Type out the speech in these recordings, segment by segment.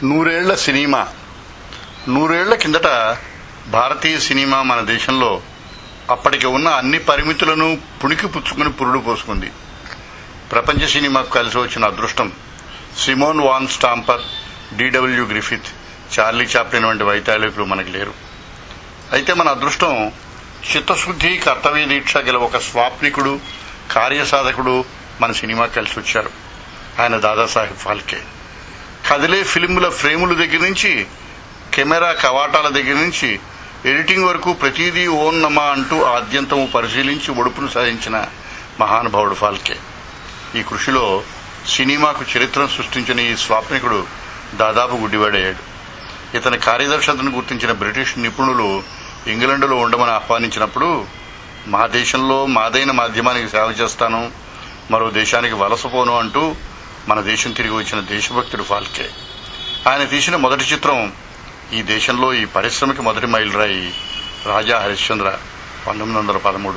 నూరేళ్ల సినిమా నూరేళ్ల కిందట భారతీయ సినిమా మన దేశంలో అప్పటికి ఉన్న అన్ని పరిమితులను పుణికి పుచ్చుకుని పురుడు పోసుకుంది ప్రపంచ సినిమాకు కలిసి వచ్చిన అదృష్టం Simone von Stamper D W Griffith Charlie Chaplin వంటి వైతాళికులు మనకి లేరు అయితే మన అదృష్టం చిత్తశుద్ధి కర్తవ్య దీక్ష గల ఒక స్వాప్నికుడు కార్యసాధకుడు మన సినిమాకి కలిసి వచ్చారు ఆయన దాదాసాహెబ్ ఫాల్కే కదిలే ఫిల్ముల ఫ్రేముల దగ్గర నుంచి కెమెరా కవాటాల దగ్గర నుంచి ఎడిటింగ్ వరకు ప్రతిదీ ఓన్ నమా అంటూ ఆద్యంతము పరిశీలించి ఒడుపును సాధించిన మహానుభావుడు ఫాల్కే ఈ కృషిలో సినిమాకు చరిత్రను సృష్టించిన ఈ స్వాప్నికుడు దాదాపు గుడ్డివాడయ్యాడు ఇతని కార్యదర్శతను గుర్తించిన బ్రిటిష్ నిపుణులు ఇంగ్లండులో ఉండమని ఆహ్వానించినప్పుడు మా దేశంలో మాదైన మాధ్యమానికి సేవ చేస్తాను మరో దేశానికి వలసపోను అంటూ మన దేశం తిరిగి వచ్చిన దేశభక్తుడు ఫాల్కే ఆయన తీసిన మొదటి చిత్రం ఈ దేశంలో ఈ పరిశ్రమకి మొదటి మైలురాయి రాజా హరిశ్చంద్ర పంతొమ్మిది వందల పదమూడు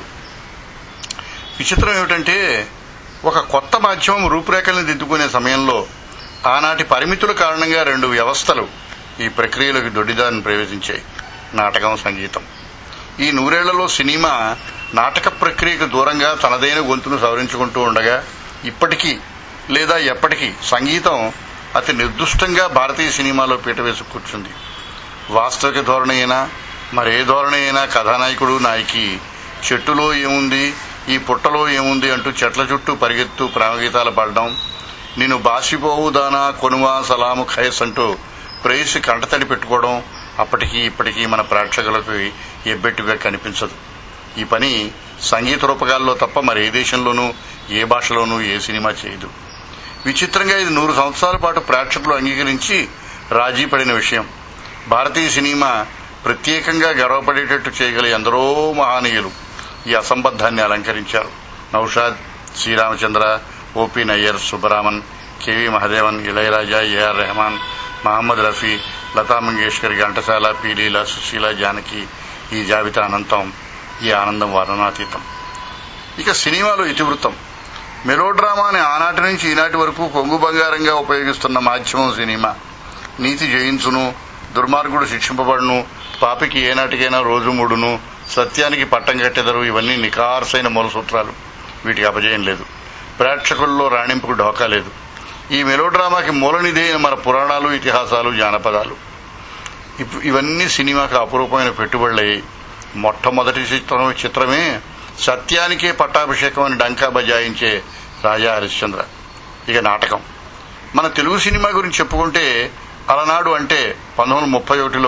విచిత్రం ఏమిటంటే ఒక కొత్త మాధ్యమం రూపురేఖల్ని దిద్దుకునే సమయంలో ఆనాటి పరిమితుల కారణంగా రెండు వ్యవస్థలు ఈ ప్రక్రియలోకి దొడ్డిదారిని ప్రవేశించాయి నాటకం సంగీతం ఈ నూరేళ్లలో సినిమా నాటక ప్రక్రియకు దూరంగా తనదైన గొంతును సవరించుకుంటూ ఉండగా ఇప్పటికీ లేదా ఎప్పటికీ సంగీతం అతి నిర్దుష్టంగా భారతీయ సినిమాలో పీట వేసి కూర్చుంది వాస్తవిక ధోరణి అయినా మరే ధోరణి అయినా కథానాయకుడు నాయకి చెట్టులో ఏముంది ఈ పుట్టలో ఏముంది అంటూ చెట్ల చుట్టూ పరిగెత్తు ప్రేమగీతాలు పాడడం నేను బాసిపోవు దానా కొనువా సలాము ఖైస్ అంటూ ప్రేయసి కంటతడి పెట్టుకోవడం అప్పటికీ ఇప్పటికీ మన ప్రేక్షకులకు ఎబ్బెట్టుగా కనిపించదు ఈ పని సంగీత రూపకాల్లో తప్ప మరి ఏ దేశంలోనూ ఏ భాషలోనూ ఏ సినిమా చేయదు విచిత్రంగా ఇది నూరు సంవత్సరాల పాటు ప్రేక్షకులు అంగీకరించి రాజీ పడిన విషయం భారతీయ సినిమా ప్రత్యేకంగా గర్వపడేటట్టు చేయగల ఎందరో మహానీయులు ఈ అసంబద్ధాన్ని అలంకరించారు Naushad Sriramachandra OP Nayar Subbaraman KV Mahadevan Ilaiyaraaja AR Rahman Mohammed Rafi Lata Mangeshkar Ghantasala పీలీల Susheela Janaki ఈ జాబితా అనంతం ఈ ఆనందం వర్ణనాతీతం ఇక సినిమాలో ఇతివృత్తం మెలోడ్రామాని ఆనాటి నుంచి ఈనాటి వరకు కొంగు బంగారంగా ఉపయోగిస్తున్న మాధ్యమం సినిమా నీతి జయించును దుర్మార్గుడు శిక్షింపబడును పాపికి ఏనాటికైనా రోజు మూడును సత్యానికి పట్టం కట్టెదరు ఇవన్నీ నికార్సైన మూల సూత్రాలు వీటికి అపజయం లేదు ప్రేక్షకుల్లో రాణింపుకు ఢోకా లేదు ఈ మెలోడ్రామాకి మూలనిధి అయిన మన పురాణాలు ఇతిహాసాలు జానపదాలు ఇప్- ఇవన్నీ సినిమాకి అపురూపమైన పెట్టుబడులయ్యాయి మొట్టమొదటి చిత్రం చిత్రమే సత్యానికే పట్టాభిషేకం అని డంకా బజాయించే రాజా హరిశ్చంద్ర ఇక నాటకం మన తెలుగు సినిమా గురించి చెప్పుకుంటే అలనాడు అంటే పంతొమ్మిది వందల ముప్పై ఒకటిలో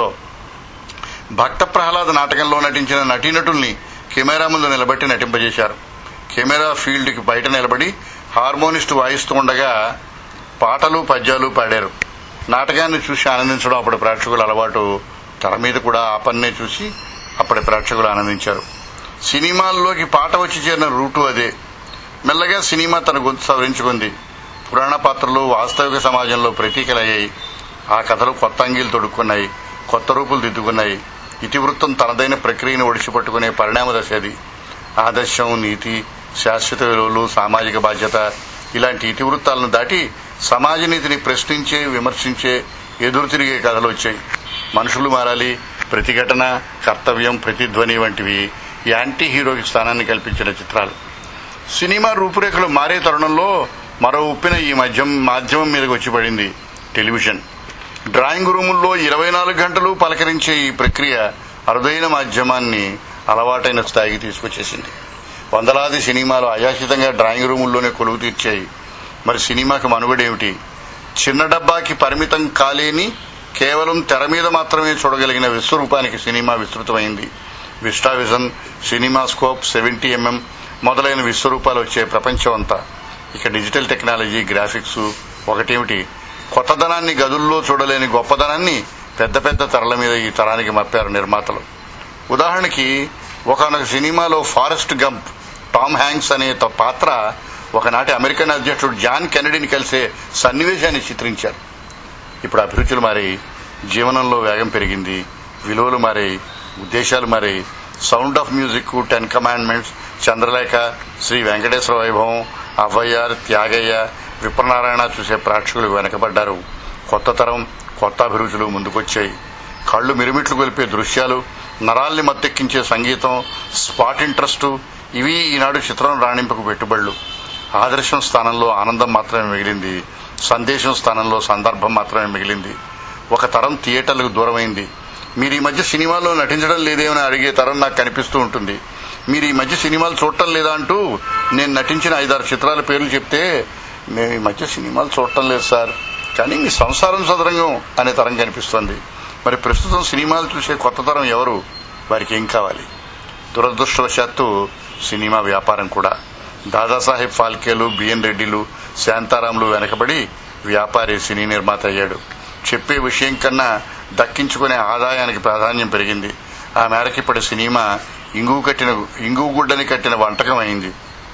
భక్త ప్రహ్లాద నాటకంలో నటించిన నటీనటుల్ని కెమెరా ముందు నిలబెట్టి నటింపజేశారు కెమెరా ఫీల్డ్ కి బయట నిలబడి హార్మోనిస్ట్ వాయిస్తూ ఉండగా పాటలు పద్యాలు పాడారు నాటకాన్ని చూసి ఆనందించడం అప్పటి ప్రేక్షకుల అలవాటు తెర మీద కూడా ఆ పన్నే చూసి అప్పటి ప్రేక్షకులు ఆనందించారు సినిమాల్లోకి పాట వచ్చి చేరిన రూటు అదే మెల్లగా సినిమా తన గొంతు సవరించుకుంది పురాణ పాత్రలు వాస్తవిక సమాజంలో ప్రతీకలయ్యాయి ఆ కథలు కొత్త అంగీలు తొడుక్కున్నాయి కొత్త రూపులు దిద్దుకున్నాయి ఇతివృత్తం తనదైన ప్రక్రియను ఒడిచిపట్టుకునే పరిణామ దశ అది ఆదర్శం నీతి శాశ్వత విలువలు సామాజిక బాధ్యత ఇలాంటి ఇతివృత్తాలను దాటి సమాజ నీతిని ప్రశ్నించే విమర్శించే ఎదురు తిరిగే కథలు వచ్చాయి మనుషులు మారాలి ప్రతిఘటన కర్తవ్యం ప్రతిధ్వని వంటివి యాంటీ హీరోకి స్థానాన్ని కల్పించిన చిత్రాలు సినిమా రూపురేఖలు మారే తరుణంలో మరో ఉప్పిన ఈ మధ్యం మాధ్యమం మీదకి వచ్చి పడింది టెలివిజన్ డ్రాయింగ్ రూముల్లో ఇరవై నాలుగు గంటలు పలకరించే ఈ ప్రక్రియ అరుదైన మాధ్యమాన్ని అలవాటైన స్థాయికి తీసుకొచ్చేసింది వందలాది సినిమాలు అయాచితంగా డ్రాయింగ్ రూముల్లోనే కొలువు తీర్చాయి మరి సినిమాకి మనుగడేమిటి చిన్న డబ్బాకి పరిమితం కాలేని కేవలం తెర మీద మాత్రమే చూడగలిగిన విశ్వరూపానికి సినిమా విస్తృతమైంది విస్టావిజన్ సినిమాస్కోప్ సెవెంటీ ఎంఎం మొదలైన విశ్వరూపాలు వచ్చే ప్రపంచం అంతా ఇక డిజిటల్ టెక్నాలజీ గ్రాఫిక్స్ ఒకటేమిటి కొత్తదనాన్ని గదుల్లో చూడలేని గొప్పదనాన్ని పెద్ద పెద్ద తెరల మీద ఈ తరానికి మప్పారు నిర్మాతలు ఉదాహరణకి ఒకనొక సినిమాలో ఫారెస్ట్ గంప్ టామ్ హ్యాంక్స్ అనే త- పాత్ర ఒకనాటి అమెరికన్ అధ్యక్షుడు జాన్ కెనడీని కలిసే సన్నివేశాన్ని చిత్రించారు ఇప్పుడు అభిరుచులు మారాయి జీవనంలో వేగం పెరిగింది విలువలు మారాయి ఉద్దేశాలు మారాయి sound of music ten commandments Chandralekha Sri Venkateswara Vaibhavam Avvaiyar Tyagayya Vipranarayana చూసే ప్రేక్షకులు వెనకబడ్డారు కొత్త తరం కొత్త అభిరుచులు ముందుకొచ్చాయి కళ్ళు మిరుమిట్లు గొలిపే దృశ్యాలు నరాల్ని మత్తెక్కించే సంగీతం స్పాట్ ఇంట్రెస్ట్ ఇవి ఈనాడు చిత్రం రాణింపుకు పెట్టుబడులు ఆదర్శం స్థానంలో ఆనందం మాత్రమే మిగిలింది సందేశం స్థానంలో సందర్భం మాత్రమే మిగిలింది ఒక తరం థియేటర్లకు దూరమైంది మీరు ఈ మధ్య సినిమాల్లో నటించడం లేదేమని అడిగే తరం నాకు కనిపిస్తూ ఉంటుంది మీరు ఈ మధ్య సినిమాలు చూడటం లేదా అంటూ నేను నటించిన ఐదారు చిత్రాల పేర్లు చెప్తే మేము ఈ మధ్య సినిమాలు చూడటం లేదు సార్ కానీ మీ సంసారం సదరంగం అనే తరం కనిపిస్తోంది మరి ప్రస్తుతం సినిమాలు చూసే కొత్త తరం ఎవరు వారికి ఏం కావాలి దురదృష్టవశాత్తు సినిమా వ్యాపారం కూడా దాదాసాహెబ్ ఫాల్కేలు బిఎన్ రెడ్డిలు శాంతారాములు వెనకబడి వ్యాపారి సినీ నిర్మాత అయ్యాడు చెప్పే విషయం కన్నా దక్కించుకునే ఆదాయానికి ప్రాధాన్యం పెరిగింది ఆ మేరకు ఇప్పటి సినిమా ఇంగువు కట్టిన ఇంగువు గుడ్డని కట్టిన వంటకం అయింది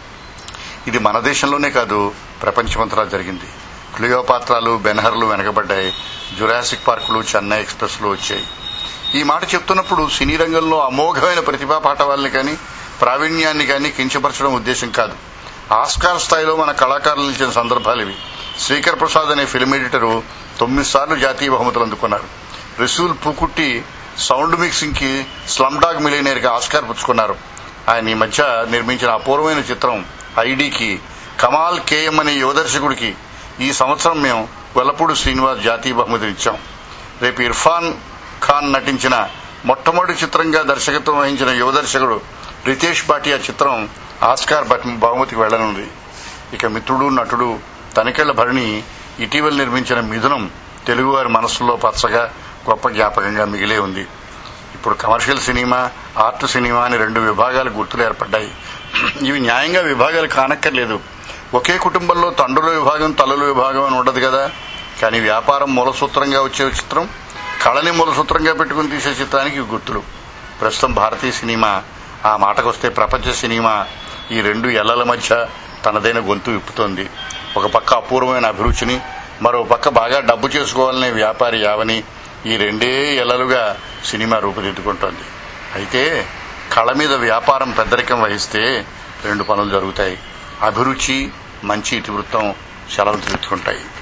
ఇది మన దేశంలోనే కాదు ప్రపంచమంతటా జరిగింది క్లియోపాత్రాలు బెన్హర్లు వెనకబడ్డాయి జురాసిక్ పార్కులు చెన్నై ఎక్స్ప్రెస్లు వచ్చాయి ఈ మాట చెప్తున్నప్పుడు సినీ రంగంలో అమోఘమైన ప్రతిభా పాఠవాల్ని కానీ ప్రావీణ్యాన్ని కానీ కించపరచడం ఉద్దేశం కాదు ఆస్కార్ స్థాయిలో మన కళాకారులు నిలిచిన సందర్భాలు ఇవి శ్రీకర్ ప్రసాద్ అనే ఫిల్మ్ ఎడిటరు తొమ్మిది సార్లు జాతీయ బహుమతులు అందుకున్నారు రిసూల్ పూకుట్టి సౌండ్ మిక్సింగ్ కి స్లమ్ డాగ్ మిలియనీర్ గా ఆస్కార్ పుచ్చుకున్నారు ఆయన ఈ మధ్య నిర్మించిన అపూర్వమైన చిత్రం ఐడికి కమాల్ కేఎం అనే యువదర్శకుడికి ఈ సంవత్సరం మేము వెల్లపూడి శ్రీనివాస్ జాతీయ బహుమతిని ఇచ్చాం రేపు ఇర్ఫాన్ ఖాన్ నటించిన మొట్టమొదటి చిత్రంగా దర్శకత్వం వహించిన యువదర్శకుడు రితేష్ భాటియా చిత్రం ఆస్కార్ బహుమతికి వెళ్లనుంది ఇక మిత్రుడు నటుడు తనికెళ్ల భరణి ఇటీవల నిర్మించిన మిథునం తెలుగువారి మనస్సులో పచ్చగా గొప్ప జ్ఞాపకంగా మిగిలే ఉంది ఇప్పుడు కమర్షియల్ సినిమా ఆర్ట్ సినిమా అని రెండు విభాగాలు గుర్తులు ఏర్పడ్డాయి ఇవి న్యాయంగా విభాగాలు కానక్కర్లేదు ఒకే కుటుంబంలో తండ్రుల విభాగం తల్లుల విభాగం అని ఉండదు కదా కానీ వ్యాపారం మూలసూత్రంగా వచ్చే చిత్రం కళని మూలసూత్రంగా పెట్టుకుని తీసే చిత్రానికి ఇవి గుర్తులు ప్రస్తుతం భారతీయ సినిమా ఆ మాటకొస్తే ప్రపంచ సినిమా ఈ రెండు ఎల్లల మధ్య తనదైన గొంతు విప్పుతోంది ఒక పక్క అపూర్వమైన అభిరుచిని మరో పక్క బాగా డబ్బు చేసుకోవాలనే వ్యాపారి యావని ఈ రెండే ఎల్లలుగా సినిమా రూపుదిద్దుకుంటోంది అయితే కళ మీద వ్యాపారం పెద్దరికం వహిస్తే రెండు పనులు జరుగుతాయి అభిరుచి మంచి ఇతివృత్తం సెలవు తీర్చుకుంటాయి